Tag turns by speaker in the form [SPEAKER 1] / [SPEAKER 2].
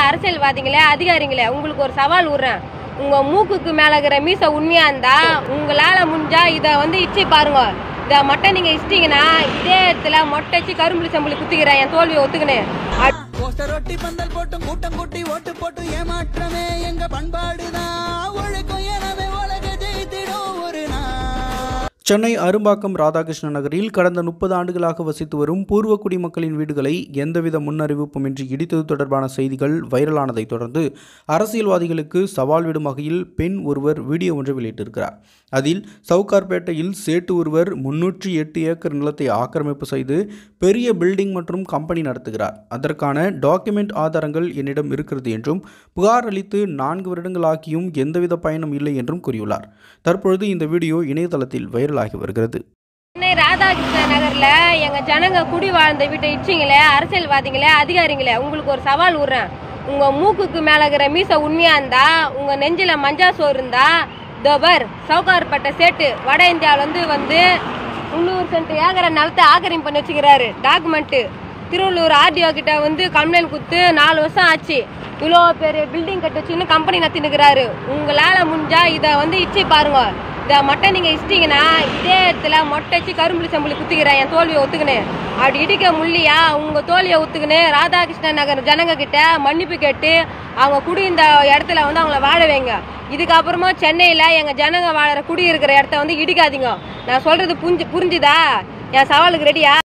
[SPEAKER 1] அரசியல்வாதிகளே அதிகாரிங்களே உங்களுக்கு ஒரு சவால் விடுறேன் உங்க மூக்குக்கு மேல இருக்கிற மீச உண்மையா இருந்தா உங்களால முடிஞ்சா இத வந்து இச்சி பாருங்க இத மொட்டை நீங்க இச்சிட்டீங்கன்னா இதே இடத்துல மொட்டைச்சு கரும்புலி சம்பளி குத்திக்கிறேன் என் தோல்வியை ஒத்துக்கினேன்
[SPEAKER 2] போஸ்டர் ஒட்டி பந்தல் போட்டும் கூட்டம் கூட்டி ஓட்டு போட்டு ஏமாற்றமே எங்க பண்பாடுதான் ஒழுக்கம் எனவே உலக ஜெயித்திடும் ஒரு நாள்
[SPEAKER 3] சென்னை அரும்பாக்கம் ராதாகிருஷ்ண நகரில் கடந்த முப்பது ஆண்டுகளாக வசித்து வரும் பூர்வ குடிமக்களின் வீடுகளை எந்தவித முன்னறிவிப்புமின்றி இடித்தது தொடர்பான செய்திகள் வைரலானதைத் தொடர்ந்து அரசியல்வாதிகளுக்கு சவால் விடும் வகையில் பெண் ஒருவர் வீடியோ ஒன்றை வெளியிட்டிருக்கிறார் அதில் சவுகார்பேட்டையில் சேட்டு ஒருவர் முன்னூற்றி எட்டு ஏக்கர் நிலத்தை ஆக்கிரமிப்பு செய்து பெரிய பில்டிங் மற்றும் கம்பெனி நடத்துகிறார் அதற்கான டாக்குமெண்ட் ஆதாரங்கள் என்னிடம் இருக்கிறது என்றும் புகார் அளித்து நான்கு வருடங்களாகியும் எந்தவித பயனும் இல்லை என்றும் கூறியுள்ளார் தற்பொழுது இந்த வீடியோ இணையதளத்தில் வைரலாகி வருகிறது
[SPEAKER 1] சென்னை ராதாகிருஷ்ண நகர்ல எங்க ஜனங்க குடி வாழ்ந்த வீட்டை இச்சிங்களே அரசியல்வாதிகளே அதிகாரிங்களே உங்களுக்கு ஒரு சவால் விடுறேன் உங்க மூக்குக்கு மேல இருக்கிற மீச உண்மையா இருந்தா உங்க நெஞ்சில மஞ்சா சோறு இருந்தா தோபர் சவுகார்பட்ட சேட்டு வட இந்தியாவில இருந்து வந்து முந்நூறு சென்ட் ஏக்கர நிலத்தை ஆக்கிரமிப்பு பண்ணி வச்சுக்கிறாரு டாக்குமெண்ட் திருவள்ளூர் ஆர்டிஓ கிட்ட வந்து கம்ப்ளைண்ட் கொடுத்து நாலு வருஷம் ஆச்சு இவ்வளோ பெரிய பில்டிங் கட்டி வச்சுன்னு கம்பெனி நடத்தினுக்கிறாரு உங்களால முடிஞ்சா இதை வந்து இச்சி பாருங்க இதை மொட்டை நீங்க இச்சிட்டீங்கன்னா இதே இடத்துல மொட்டைச்சு கரும்புலி சம்பளி குத்திக்கிறேன் என் தோல்வியை ஒத்துக்கினேன் அப்படி இடிக்க முடியா உங்க தோல்வியை ஒத்துக்கினு ராதாகிருஷ்ண நகர் ஜனங்க கிட்ட மன்னிப்பு கேட்டு அவங்க குடி இந்த இடத்துல வந்து அவங்கள வாழ வைங்க இதுக்கப்புறமா சென்னையில எங்க ஜனங்க வாழற குடி இருக்கிற இடத்த வந்து இடிக்காதீங்க நான் சொல்றது புரிஞ்சு புரிஞ்சுதா என் சவாலுக்கு ரெடியா